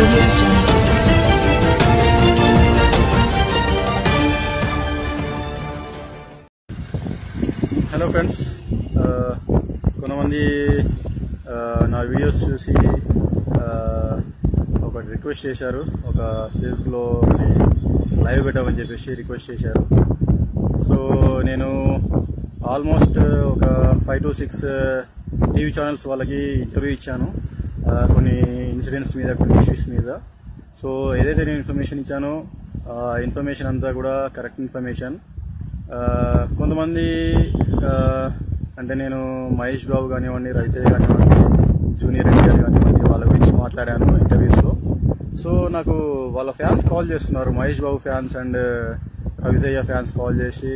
hello friends ఆ, కొంతమంది ఆ, నా వీడియోస్ చూసి ఆ, ఒక రిక్వెస్ట్ చేశారు ఒక ఫేస్బుక్లో లైవ్ పెట్టమని చెప్పేసి రిక్వెస్ట్ చేశారు సో నేను ఆల్మోస్ట్ ఒక five to six TV channels వాళ్ళకి ఇంటర్వ్యూ ఇచ్చాను ఆ, కొన్ని ఇన్సిడెంట్స్ మీద కొన్ని ఇష్యూస్ మీద సో ఏదైతే నేను ఇన్ఫర్మేషన్ ఇచ్చానో ఆ ఇన్ఫర్మేషన్ అంతా కూడా కరెక్ట్ ఇన్ఫర్మేషన్ ఆ, కొంతమంది ఆ, అంటే నేను మహేష్ బాబు కానివ్వండి రైతే కానివ్వండి జూనియర్ ఎన్టీఆర్ కానివ్వండి వాళ్ళ గురించి మాట్లాడాను ఇంటర్వ్యూస్లో సో నాకు వాళ్ళ ఫ్యాన్స్ కాల్ చేస్తున్నారు Mahesh Babu fans and Raviteja fans call చేసి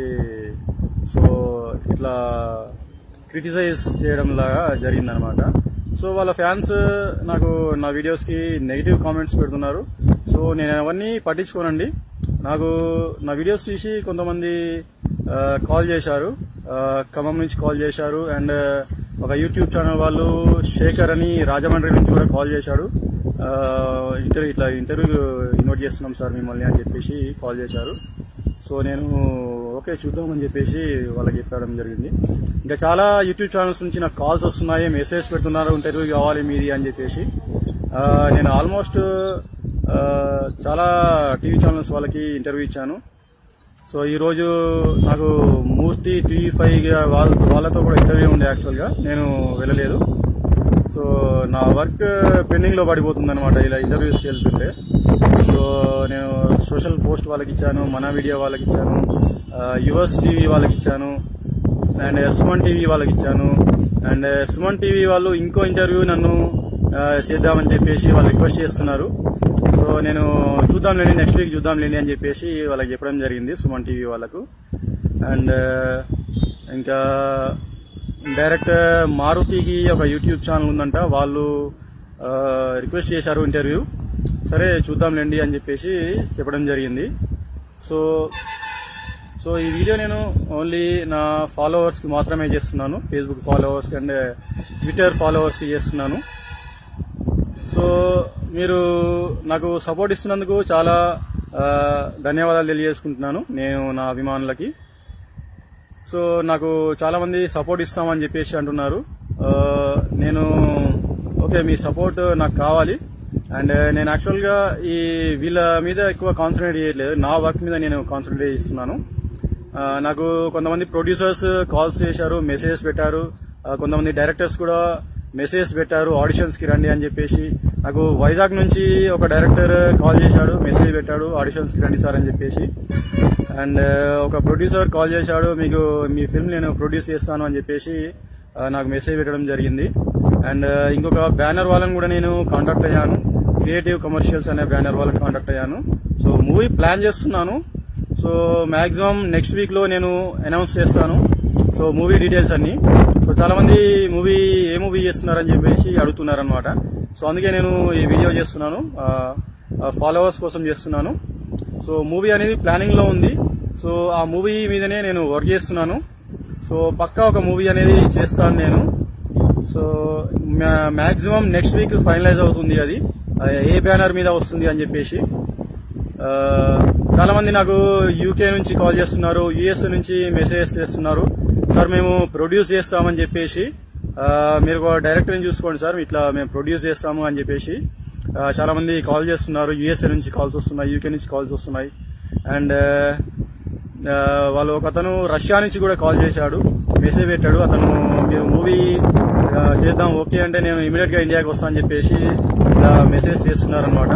సో ఇట్లా క్రిటిసైజ్ చేయడం లాగా జరిగిందనమాట సో వాళ్ళ ఫ్యాన్స్ నాకు నా వీడియోస్కి నెగిటివ్ కామెంట్స్ పెడుతున్నారు సో నేను అవన్నీ పట్టించుకోనండి నాకు నా వీడియోస్ చూసి కొంతమంది ఆ, కాల్ చేశారు ఆ, ఖమ్మం నుంచి కాల్ చేశారు అండ్ ఒక యూట్యూబ్ ఛానల్ వాళ్ళు శేఖర్ అని రాజమండ్రి నుంచి కూడా కాల్ చేశాడు ఆ, ఇంటర్వ్యూ ఇట్లా ఇంటర్వ్యూ ఇన్వైట్ చేస్తున్నాం సార్ మిమ్మల్ని అని చెప్పేసి కాల్ చేశారు సో నేను ఓకే చూద్దామని చెప్పేసి వాళ్ళకి చెప్పడం జరిగింది ఇంకా చాలా యూట్యూబ్ ఛానల్స్ నుంచి నాకు కాల్స్ వస్తున్నాయి మెసేజ్ పెడుతున్నారు ఇంటర్వ్యూ కావాలి మీది అని చెప్పేసి ఆ, నేను ఆల్మోస్ట్ ఆ, చాలా టీవీ ఛానల్స్ వాళ్ళకి ఇంటర్వ్యూ ఇచ్చాను సో ఈరోజు నాకు మూర్తి టీవీ ఫైవ్ వాళ్ళ వాళ్ళతో కూడా ఇంటర్వ్యూ ఉండే యాక్చువల్గా నేను వెళ్ళలేదు సో నా వర్క్ పెండింగ్ లో పడిపోతుంది అనమాట ఇలా ఇంటర్వ్యూస్కి వెళ్తుంటే సో నేను సోషల్ పోస్ట్ వాళ్ళకి ఇచ్చాను మన వీడియో వాళ్ళకి ఇచ్చాను యువర్స్ టీవీ వాళ్ళకి ఇచ్చాను అండ్ సుమన్ టీవీ వాళ్ళకి ఇచ్చాను అండ్ సుమన్ టీవీ వాళ్ళు ఇంకో ఇంటర్వ్యూ నన్ను ఆ, చేద్దామని చెప్పేసి వాళ్ళు రిక్వెస్ట్ చేస్తున్నారు సో నేను చూద్దాంలేండి నెక్స్ట్ వీక్ చూద్దాంలేండి అని చెప్పేసి వాళ్ళకి చెప్పడం జరిగింది సుమన్ టీవీ వాళ్ళకు అండ్ ఇంకా డైరెక్ట్ మారుతికి ఒక యూట్యూబ్ ఛానల్ ఉందంట వాళ్ళు ఆ, రిక్వెస్ట్ చేశారు ఇంటర్వ్యూ సరే చూద్దాంలేండి అని చెప్పేసి చెప్పడం జరిగింది సో సో ఈ వీడియో నేను ఓన్లీ నా ఫాలోవర్స్కి మాత్రమే చేస్తున్నాను ఫేస్బుక్ ఫాలోవర్స్కి అండ్ ట్విట్టర్ ఫాలోవర్స్కి చేస్తున్నాను సో మీరు నాకు సపోర్ట్ ఇస్తున్నందుకు చాలా ఆ, ధన్యవాదాలు తెలియజేసుకుంటున్నాను నేను నా అభిమానులకి సో నాకు చాలా మంది సపోర్ట్ ఇస్తామని చెప్పేసి అంటున్నారు ఆ, నేను ఓకే మీ సపోర్ట్ నాకు కావాలి అండ్ నేను యాక్చువల్గా ఈ వీళ్ళ మీద ఎక్కువ కాన్సన్ట్రేట్ చేయట్లేదు నా వర్క్ మీద నేను కాన్సన్ట్రేట్ చేస్తున్నాను ఆ, నాకు కొంతమంది ప్రొడ్యూసర్స్ కాల్స్ చేశారు మెసేజ్ పెట్టారు ఆ, కొంతమంది డైరెక్టర్స్ కూడా మెసేజ్ పెట్టారు ఆడిషన్స్ కి రండి అని చెప్పేసి నాకు వైజాగ్ నుంచి ఒక డైరెక్టర్ కాల్ చేశాడు మెసేజ్ పెట్టాడు ఆడిషన్స్ కి రండి సార్ అని చెప్పేసి అండ్ ఒక ప్రొడ్యూసర్ కాల్ చేశాడు మీకు మీ ఫిల్మ్ నేను ప్రొడ్యూస్ చేస్తాను అని చెప్పేసి ఆ, నాకు మెసేజ్ పెట్టడం జరిగింది అండ్ ఇంకొక బ్యానర్ వాళ్ళని కూడా నేను కాంటాక్ట్ అయ్యాను క్రియేటివ్ కమర్షియల్స్ అనే బ్యానర్ వాళ్ళని కాంటాక్ట్ అయ్యాను సో మూవీ ప్లాన్ చేస్తున్నాను సో మాక్సిమం నెక్స్ట్ వీక్ లో నేను అనౌన్స్ చేస్తాను సో మూవీ డీటెయిల్స్ అన్ని సో చాలా మంది మూవీ ఏ మూవీ చేస్తున్నారని చెప్పేసి అడుగుతున్నారు అనమాట సో అందుకే నేను ఈ వీడియో చేస్తున్నాను ఫాలోవర్స్ కోసం చేస్తున్నాను సో మూవీ అనేది ప్లానింగ్ లో ఉంది సో ఆ మూవీ మీదనే నేను వర్క్ చేస్తున్నాను సో పక్కా ఒక మూవీ అనేది చేస్తాను నేను so maximum next week finalise అవుతుంది అది ఆ, ఏ బ్యానర్ మీద వస్తుంది అని చెప్పేసి ఆ, చాలా మంది నాకు యూకే నుంచి కాల్ చేస్తున్నారు యుఎస్ నుంచి మెసేజ్ చేస్తున్నారు సార్ మేము ప్రొడ్యూస్ చేస్తామని చెప్పేసి ఆ, మీరు ఒక డైరెక్టర్ని చూసుకోండి సార్ ఇట్లా మేము ప్రొడ్యూస్ చేస్తాము అని చెప్పేసి ఆ, చాలా మంది కాల్ చేస్తున్నారు యుఎస్ఏ నుంచి కాల్స్ వస్తున్నాయి యూకే నుంచి కాల్స్ వస్తున్నాయి అండ్ ఆ, వాళ్ళు ఒక అతను రష్యా నుంచి కూడా కాల్ చేశాడు మెసేజ్ పెట్టాడు అతను మీరు మూవీ చేద్దాం ఓకే అంటే నేను ఇమీడియట్ గా ఇండియాకి వస్తా అని చెప్పేసి ఇలా మెసేజ్ చేస్తున్నారు అనమాట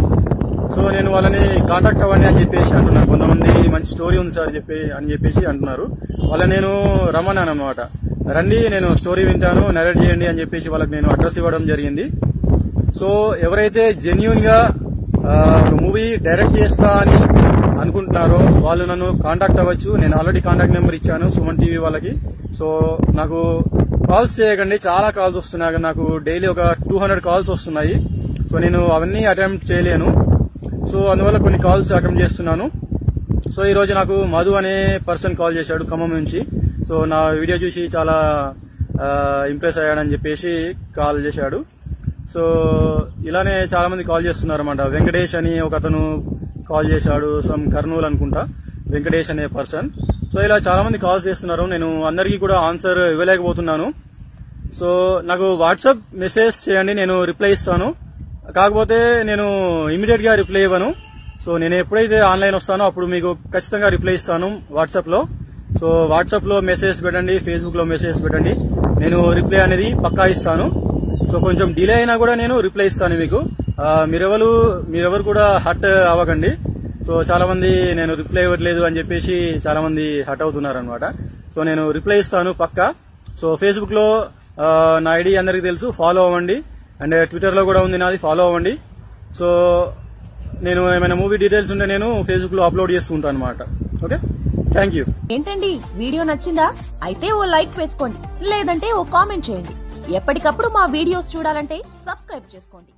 సో నేను వాళ్ళని కాంటాక్ట్ అవ్వండి అని చెప్పేసి అంటున్నారు కొంతమంది మంచి స్టోరీ ఉంది సార్ చెప్పి అని చెప్పేసి అంటున్నారు వాళ్ళని నేను రమ్మన్నాను అనమాట రండి నేను స్టోరీ వింటాను నరేట్ చేయండి అని చెప్పేసి వాళ్ళకి నేను అడ్రస్ ఇవ్వడం జరిగింది సో ఎవరైతే జెన్యున్ గా ఆ, ఒక మూవీ డైరెక్ట్ చేస్తా అని అనుకుంటున్నారో వాళ్ళు నన్ను కాంటాక్ట్ అవ్వచ్చు నేను ఆల్రెడీ కాంటాక్ట్ నెంబర్ ఇచ్చాను సుమన్ టీవీ వాళ్ళకి సో నాకు కాల్స్ చేయకండి చాలా కాల్స్ వస్తున్నాయి నాకు డైలీ ఒక టూ హండ్రెడ్ కాల్స్ వస్తున్నాయి సో నేను అవన్నీ అటెంప్ట్ చేయలేను సో అందువల్ల కొన్ని కాల్స్ అటెంప్ట్ చేస్తున్నాను సో ఈ రోజు నాకు మధు అనే పర్సన్ కాల్ చేశాడు ఖమ్మం నుంచి సో నా వీడియో చూసి చాలా ఇంప్రెస్ అయ్యాడని చెప్పేసి కాల్ చేశాడు సో ఇలానే చాలా మంది కాల్ చేస్తున్నారు అనమాట వెంకటేష్ అని ఒక అతను కాల్ చేశాడు సమ్ కర్నూలు అనుకుంటా వెంకటేష్ అనే పర్సన్ సో ఇలా చాలా మంది కాల్స్ చేస్తున్నారు నేను అందరికీ కూడా ఆన్సర్ ఇవ్వలేకపోతున్నాను సో నాకు వాట్సాప్ మెసేజ్ చేయండి నేను రిప్లై ఇస్తాను కాకపోతే నేను ఇమీడియట్ గా రిప్లై ఇవ్వను సో నేను ఎప్పుడైతే ఆన్లైన్ వస్తానో అప్పుడు మీకు ఖచ్చితంగా రిప్లై ఇస్తాను వాట్సాప్ లో సో వాట్సాప్ లో మెసేజ్ పెట్టండి ఫేస్బుక్ లో మెసేజ్ పెట్టండి నేను రిప్లై అనేది పక్కా ఇస్తాను సో కొంచెం డిలే అయినా కూడా నేను రిప్లై ఇస్తాను మీకు ఆ, మీరెవరు మీరెవరు కూడా హట్ అవ్వకండి సో చాలా మంది నేను రిప్లై ఇవ్వట్లేదు అని చెప్పేసి చాలా మంది హట్ అవుతున్నారు అనమాట సో నేను రిప్లై ఇస్తాను పక్కా సో ఫేస్బుక్ లో ఆ, నా ఐడి అందరికీ తెలుసు ఫాలో అవ్వండి అండ్ ట్విట్టర్ లో కూడా ఉంది నాది ఫాలో అవ్వండి సో నేను ఏమైనా మూవీ డీటెయిల్స్ ఉంటే నేను ఫేస్బుక్ లో అప్లోడ్ చేస్తూ ఉంటాను అనమాట ఓకే థ్యాంక్ యూ ఏంటండి వీడియో నచ్చిందా అయితే ఓ లైక్ వేసుకోండి లేదంటే ఓ కామెంట్ చేయండి ఎప్పటికప్పుడు మా వీడియోస్ చూడాలంటే సబ్స్క్రైబ్ చేసుకోండి